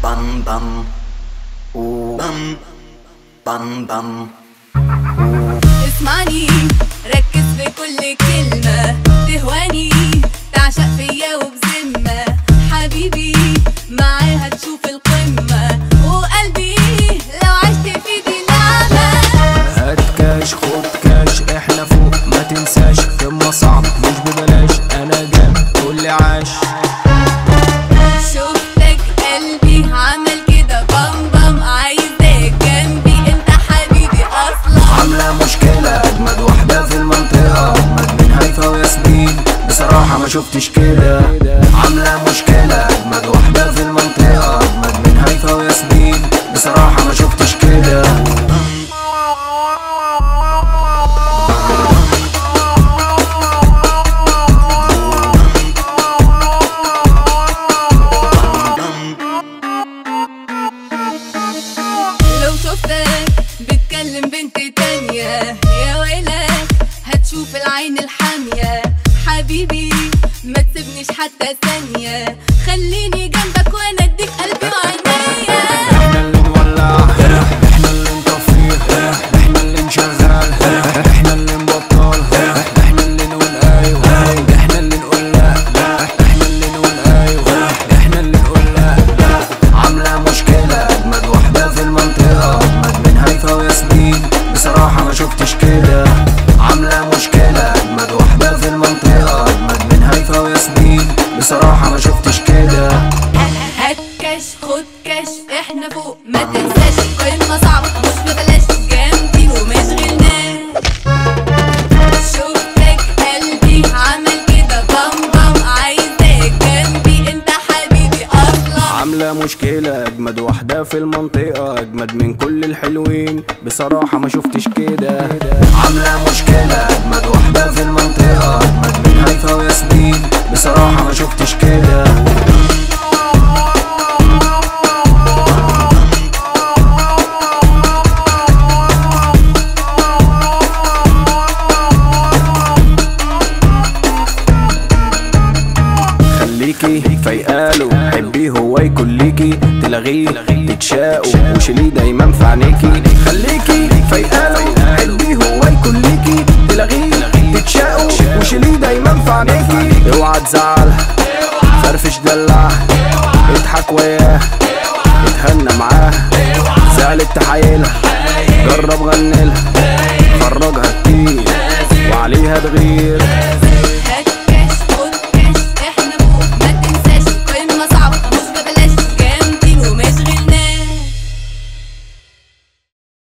bam bam ooh bam bam bam اسمعني ركز في كل كلمة تهواني تعشق فيا وبذمة حبيبي معاها تشوف القمة وقلبي لو عشت في دي نعمة هات كاش خد كاش احنا فوق ما تنساش قمة صعب مش ببلاش انا جامد كل عاش شفتك قلبي عمل كده بام بام عايزاك جنبي انت حبيبي اصلا عاملة مشكلة اجمد واحدة في المنطقة اجمد من هيفا وياسمين بصراحة ما شفتش كده عاملة مشكلة اجمد واحدة في المنطقة اجمد من هيفا وياسمين بصراحة ما شفتش كده لو شفتك بتكلم بنت تانية يا ويلك هتشوف العين الحامية حبيبي ما تسيبنيش حتى ثانية خليني جنبك وانا اديك قلبي وعينيا احنا اللي نولع احنا اللي نطفيه احنا اللي نشغل احنا اللي نبطل احنا اللي نقول ايوه احنا اللي نقول لا احنا اللي نقول ايوه احنا اللي نقول لا عاملة مشكلة اجمد واحدة في المنطقة اجمد من هيفا وياسمين بصراحة ما شفتش كده عاملة مشكلة اجمد واحدة في المنطقة اجمد من هيفا وياسمين بصراحة ما شفتش كده هات كاش خد كاش احنا فوق ما تنساش قمة صعبة مش ببلاش جنبي ومشغلناش شفتك قلبي عمل كده بام بام عايزاك جنبي انت حبيبي اصلا عاملة مشكلة أجمد واحدة في المنطقة أجمد من كل الحلوين بصراحة ما شفتش كده عاملة مشكلة أجمد واحدة في المنطقة أجمد من هيفا وياسمين بصراحة ما شفتش كده خليكي فايقاله حبيه هو يكون ليكي تلغيه تتشاقوا وشيليه دايما في عينيكي خليكي فايقاله حبيه هو يكون ليكي تلغيه تتشاقوا وشيليه دايما في عينيكي اوعى تزعلها فرفش دلعها اضحك وياها اتهنى معاها زعلت تحايلها جرب غنلها خرجها كتير وعليها تغير